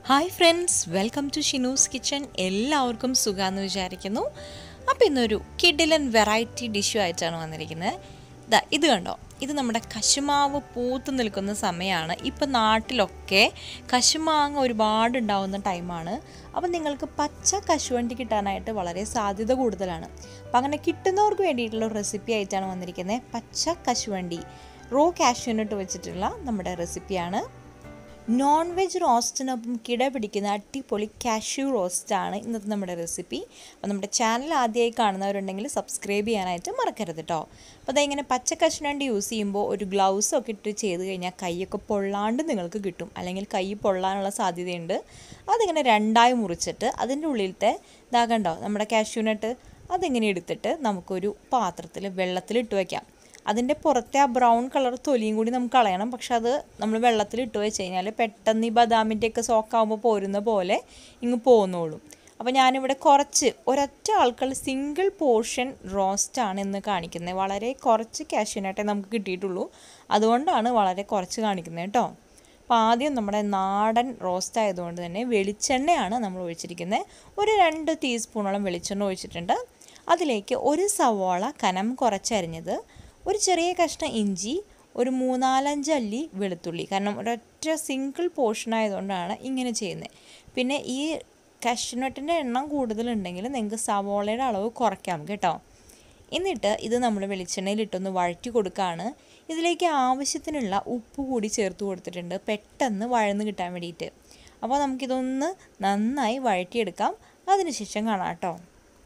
hi friends welcome to Shinu's kitchen എല്ലാവർക്കും സുഖാന്ന് വിചാരിക്കുന്നു അപ്പോൾ ഇന്നൊരു കിഡിലൻ വെറൈറ്റി ഡിഷു ആയിട്ടാണ് വന്നിരിക്കുന്നത് ദാ ഇത് കണ്ടോ ഇത് നമ്മുടെ കശുമാവ് പൂത്ത് നിൽക്കുന്ന സമയമാണ് ഇപ്പം നാട്ടിലൊക്കെ കശുമാങ്ങ ഒരുപാട് ഉണ്ടാവുന്ന ടൈമാണ് അപ്പം നിങ്ങൾക്ക് പച്ച കശുവണ്ടി കിട്ടാനായിട്ട് വളരെ സാധ്യത കൂടുതലാണ് അപ്പം അങ്ങനെ കിട്ടുന്നവർക്ക് വേണ്ടിയിട്ടുള്ള ഒരു റെസിപ്പി ആയിട്ടാണ് വന്നിരിക്കുന്നത് പച്ച കശുവണ്ടി റോ കാഷ്യൂനട്ട് വെച്ചിട്ടുള്ള നമ്മുടെ റെസിപ്പിയാണ് നോൺ വെജ് റോസ്റ്റിനൊപ്പം കിട പിടിക്കുന്ന അടിപൊളി കാഷ്യൂ റോസ്റ്റാണ് ഇന്നത്തെ നമ്മുടെ റെസിപ്പി അപ്പോൾ നമ്മുടെ ചാനൽ ആദ്യമായി കാണുന്നവരുണ്ടെങ്കിൽ സബ്സ്ക്രൈബ് ചെയ്യാനായിട്ട് മറക്കരുത് കേട്ടോ അപ്പോൾ അതിങ്ങനെ പച്ച കഷ്ണണ്ടി യൂസ് ചെയ്യുമ്പോൾ ഒരു ഗ്ലൗസ് ഒക്കെ ഇട്ട് ചെയ്ത് കഴിഞ്ഞാൽ കൈയൊക്കെ പൊള്ളാണ്ട് നിങ്ങൾക്ക് കിട്ടും അല്ലെങ്കിൽ കൈ പൊള്ളാനുള്ള സാധ്യതയുണ്ട് അതിങ്ങനെ രണ്ടായി മുറിച്ചിട്ട് അതിൻ്റെ ഉള്ളിലത്തെ ഇതാകണ്ടോ നമ്മുടെ കാഷ്യൂനട്ട് അതിങ്ങനെ എടുത്തിട്ട് നമുക്കൊരു പാത്രത്തിൽ വെള്ളത്തിലിട്ട് വയ്ക്കാം അതിൻ്റെ പുറത്തെ ആ ബ്രൗൺ കളർ തൊലിയും കൂടി നമുക്ക് കളയണം പക്ഷെ അത് നമ്മൾ വെള്ളത്തിൽ ഇട്ട് വെച്ച് കഴിഞ്ഞാൽ പെട്ടെന്ന് ഈ ബദാമിൻ്റെയൊക്കെ സോക്കാകുമ്പോൾ പോരുന്ന പോലെ ഇങ്ങ് പോന്നോളും അപ്പോൾ ഞാനിവിടെ കുറച്ച് ഒരൊറ്റ ആൾക്കുള്ള സിംഗിൾ പോർഷൻ റോസ്റ്റാണ് ഇന്ന് കാണിക്കുന്നത് വളരെ കുറച്ച് കാഷ്യൂനായിട്ടേ നമുക്ക് കിട്ടിയിട്ടുള്ളൂ അതുകൊണ്ടാണ് വളരെ കുറച്ച് കാണിക്കുന്നത് കേട്ടോ അപ്പോൾ ആദ്യം നമ്മുടെ നാടൻ റോസ്റ്റ് ആയതുകൊണ്ട് തന്നെ വെളിച്ചെണ്ണയാണ് നമ്മൾ ഒഴിച്ചിരിക്കുന്നത് ഒരു രണ്ട് ടീസ്പൂണോളം വെളിച്ചെണ്ണ ഒഴിച്ചിട്ടുണ്ട് അതിലേക്ക് ഒരു സവോള കനം കുറച്ചരിഞ്ഞത് ഒരു ചെറിയ കഷ്ണം ഇഞ്ചി ഒരു മൂന്നാലഞ്ച് അല്ലി വെളുത്തുള്ളി കാരണം ഒരൊറ്റ സിംഗിൾ പോർഷൻ ആയതുകൊണ്ടാണ് ഇങ്ങനെ ചെയ്യുന്നത് പിന്നെ ഈ കഷ്നട്ടിൻ്റെ എണ്ണം കൂടുതലുണ്ടെങ്കിൽ നിങ്ങൾക്ക് സവോളയുടെ അളവ് കുറയ്ക്കാം കേട്ടോ എന്നിട്ട് ഇത് നമ്മൾ വെളിച്ചെണ്ണയിലിട്ടൊന്ന് വഴറ്റി കൊടുക്കുകയാണ് ഇതിലേക്ക് ആവശ്യത്തിനുള്ള ഉപ്പ് കൂടി ചേർത്ത് കൊടുത്തിട്ടുണ്ട് പെട്ടെന്ന് വഴന്ന് കിട്ടാൻ വേണ്ടിയിട്ട് അപ്പോൾ നമുക്കിതൊന്ന് നന്നായി വഴറ്റിയെടുക്കാം അതിനുശേഷം കാണാം കേട്ടോ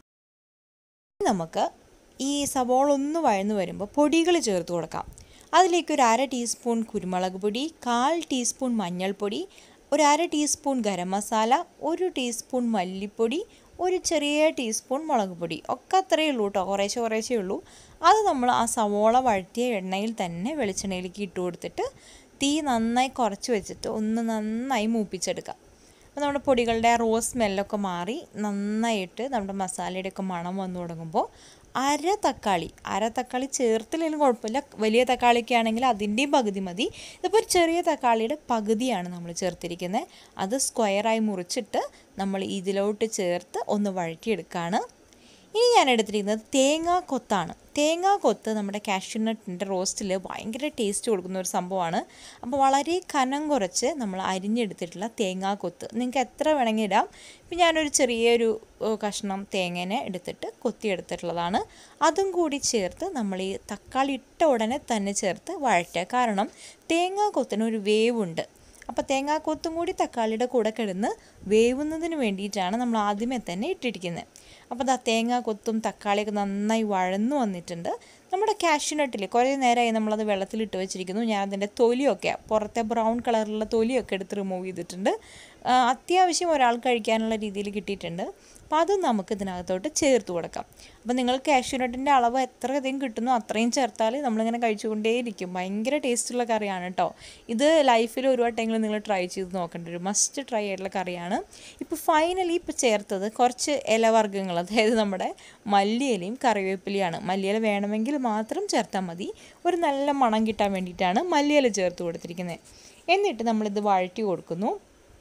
നമുക്ക് ഈ സവോള ഒന്ന് വഴന്ന് വരുമ്പോൾ പൊടികൾ ചേർത്ത് കൊടുക്കാം അതിലേക്ക് ഒരു അര ടീസ്പൂൺ കുരുമുളക് പൊടി കാൽ ടീസ്പൂൺ മഞ്ഞൾപ്പൊടി ഒരു അര ടീസ്പൂൺ ഗരം മസാല ഒരു ടീസ്പൂൺ മല്ലിപ്പൊടി ഒരു ചെറിയ ടീസ്പൂൺ മുളക് പൊടി ഒക്കെ അത്രയേ ഉള്ളൂ കേട്ടോ കുറേശ്ശെ കുറേശ്ശേ ഉള്ളൂ അത് നമ്മൾ ആ സവോള വഴറ്റിയ എണ്ണയിൽ തന്നെ വെളിച്ചെണ്ണയിലേക്ക് ഇട്ട് കൊടുത്തിട്ട് തീ നന്നായി കുറച്ച് വെച്ചിട്ട് ഒന്ന് നന്നായി മൂപ്പിച്ചെടുക്കാം അപ്പോൾ നമ്മുടെ പൊടികളുടെ ആ റോസ് സ്മെല്ലൊക്കെ മാറി നന്നായിട്ട് നമ്മുടെ മസാലയുടെയൊക്കെ മണം വന്നു തുടങ്ങുമ്പോൾ അര തക്കാളി അര തക്കാളി ചേർത്തില്ലെങ്കിലും കുഴപ്പമില്ല വലിയ തക്കാളിയൊക്കെ ആണെങ്കിൽ അതിൻ്റെയും പകുതി മതി ഇതിപ്പോൾ ഒരു ചെറിയ തക്കാളിയുടെ പകുതിയാണ് നമ്മൾ ചേർത്തിരിക്കുന്നത് അത് സ്ക്വയറായി മുറിച്ചിട്ട് നമ്മൾ ഇതിലോട്ട് ചേർത്ത് ഒന്ന് വഴറ്റിയെടുക്കുകയാണ് ഇനി ഞാൻ എടുത്തിരിക്കുന്നത് തേങ്ങാ കൊത്താണ് തേങ്ങാ കൊത്ത് നമ്മുടെ കാഷ്യൂനട്ടിൻ്റെ റോസ്റ്റിൽ ഭയങ്കര ടേസ്റ്റ് കൊടുക്കുന്ന ഒരു സംഭവമാണ് അപ്പോൾ വളരെ കനം കുറച്ച് നമ്മൾ അരിഞ്ഞെടുത്തിട്ടുള്ള തേങ്ങാ കൊത്ത് നിങ്ങൾക്ക് എത്ര വേണമെങ്കിൽ ഇടാം ഇപ്പം ഞാനൊരു ചെറിയൊരു കഷ്ണം തേങ്ങേനെ എടുത്തിട്ട് കൊത്തിയെടുത്തിട്ടുള്ളതാണ് അതും കൂടി ചേർത്ത് നമ്മൾ ഈ തക്കാളി ഇട്ട ഉടനെ തന്നെ ചേർത്ത് വഴറ്റുക കാരണം തേങ്ങാ കൊത്തിനൊരു വേവുണ്ട് അപ്പോൾ തേങ്ങാക്കൊത്തും കൂടി തക്കാളിയുടെ കൂടെ കിടന്ന് വേവുന്നതിന് വേണ്ടിയിട്ടാണ് നമ്മൾ ആദ്യമേ തന്നെ ഇട്ടിരിക്കുന്നത് അപ്പോൾ ദാ തേങ്ങാക്കൊത്തും തക്കാളിയൊക്കെ നന്നായി വഴന്നു വന്നിട്ടുണ്ട് നമ്മുടെ കാഷ്യൂനട്ടിൽ കുറേ നേരമായി നമ്മളത് വെള്ളത്തിലിട്ട് വെച്ചിരിക്കുന്നു ഞാൻ അതിൻ്റെ തൊലിയൊക്കെ പുറത്തെ ബ്രൗൺ കളറിലുള്ള തൊലിയൊക്കെ എടുത്ത് റിമൂവ് ചെയ്തിട്ടുണ്ട് അത്യാവശ്യം ഒരാൾ കഴിക്കാനുള്ള രീതിയിൽ കിട്ടിയിട്ടുണ്ട് അപ്പോൾ അത് നമുക്ക് ഇതിനകത്തോട്ട് ചേർത്ത് കൊടുക്കാം അപ്പോൾ നിങ്ങൾ കാഷ്യൂനട്ടിൻ്റെ അളവ് എത്ര അധികം കിട്ടുന്നു അത്രയും ചേർത്താൽ നമ്മളിങ്ങനെ കഴിച്ചുകൊണ്ടേയിരിക്കും ഭയങ്കര ടേസ്റ്റുള്ള കറിയാണ് കേട്ടോ ഇത് ലൈഫിൽ ഒരു വട്ടമെങ്കിലും നിങ്ങൾ ട്രൈ ചെയ്ത് നോക്കേണ്ട ഒരു മസ്റ്റ് ട്രൈ ആയിട്ടുള്ള കറിയാണ് ഇപ്പോൾ ഫൈനലി ഇപ്പോൾ ചേർത്തത് കുറച്ച് ഇലവർഗ്ഗങ്ങൾ അതായത് നമ്മുടെ മല്ലിയിലയും കറിവേപ്പിലയാണ് മല്ലിയില വേണമെങ്കിൽ മാത്രം ചേർത്താൽ മതി ഒരു നല്ല മണം കിട്ടാൻ വേണ്ടിയിട്ടാണ് മല്ലിയില ചേർത്ത് കൊടുത്തിരിക്കുന്നത് എന്നിട്ട് നമ്മളിത് വഴറ്റി കൊടുക്കുന്നു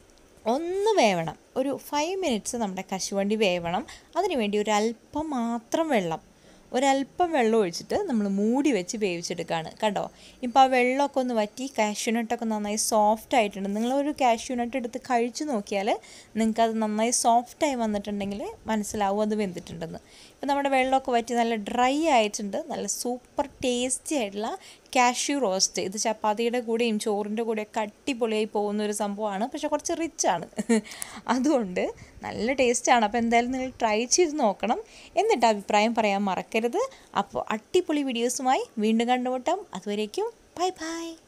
ഒന്ന് വേവണം ഒരു ഫൈവ് മിനിറ്റ്സ് നമ്മുടെ കശുവണ്ടി വേവണം അതിനുവേണ്ടി ഒരു അല്പം മാത്രം വെള്ളം ഒരല്പം വെള്ളം ഒഴിച്ചിട്ട് നമ്മൾ മൂടി വെച്ച് വേവിച്ചെടുക്കുകയാണ് കണ്ടോ ഇപ്പോൾ ആ വെള്ളമൊക്കെ ഒന്ന് വറ്റി കാഷ്യൂനട്ടൊക്കെ നന്നായി സോഫ്റ്റ് ആയിട്ടുണ്ട് നിങ്ങളൊരു കാഷ്യൂനട്ട് എടുത്ത് കഴിച്ചു നോക്കിയാൽ നിങ്ങൾക്കത് നന്നായി സോഫ്റ്റായി വന്നിട്ടുണ്ടെങ്കിൽ മനസ്സിലാവും അത് വെന്തിട്ടുണ്ടെന്ന് ഇപ്പം നമ്മുടെ വെള്ളമൊക്കെ വറ്റി നല്ല ഡ്രൈ ആയിട്ടുണ്ട് നല്ല സൂപ്പർ ടേസ്റ്റി ആയിട്ടുള്ള കാഷ്യൂ റോസ്റ്റ് ഇത് ചപ്പാത്തിയുടെ കൂടെയും ചോറിൻ്റെ കൂടെയൊക്കെ അടിപൊളിയായി പോകുന്ന ഒരു സംഭവമാണ് പക്ഷേ കുറച്ച് റിച്ചാണ് അതുകൊണ്ട് നല്ല ടേസ്റ്റാണ് അപ്പോൾ എന്തായാലും നിങ്ങൾ ട്രൈ ചെയ്ത് നോക്കണം എന്നിട്ട് അഭിപ്രായം പറയാൻ മറക്കരുത് അപ്പോൾ അടിപൊളി വീഡിയോസുമായി വീണ്ടും കണ്ടുമുട്ടാം അതുവരേക്കും ബൈ ബൈ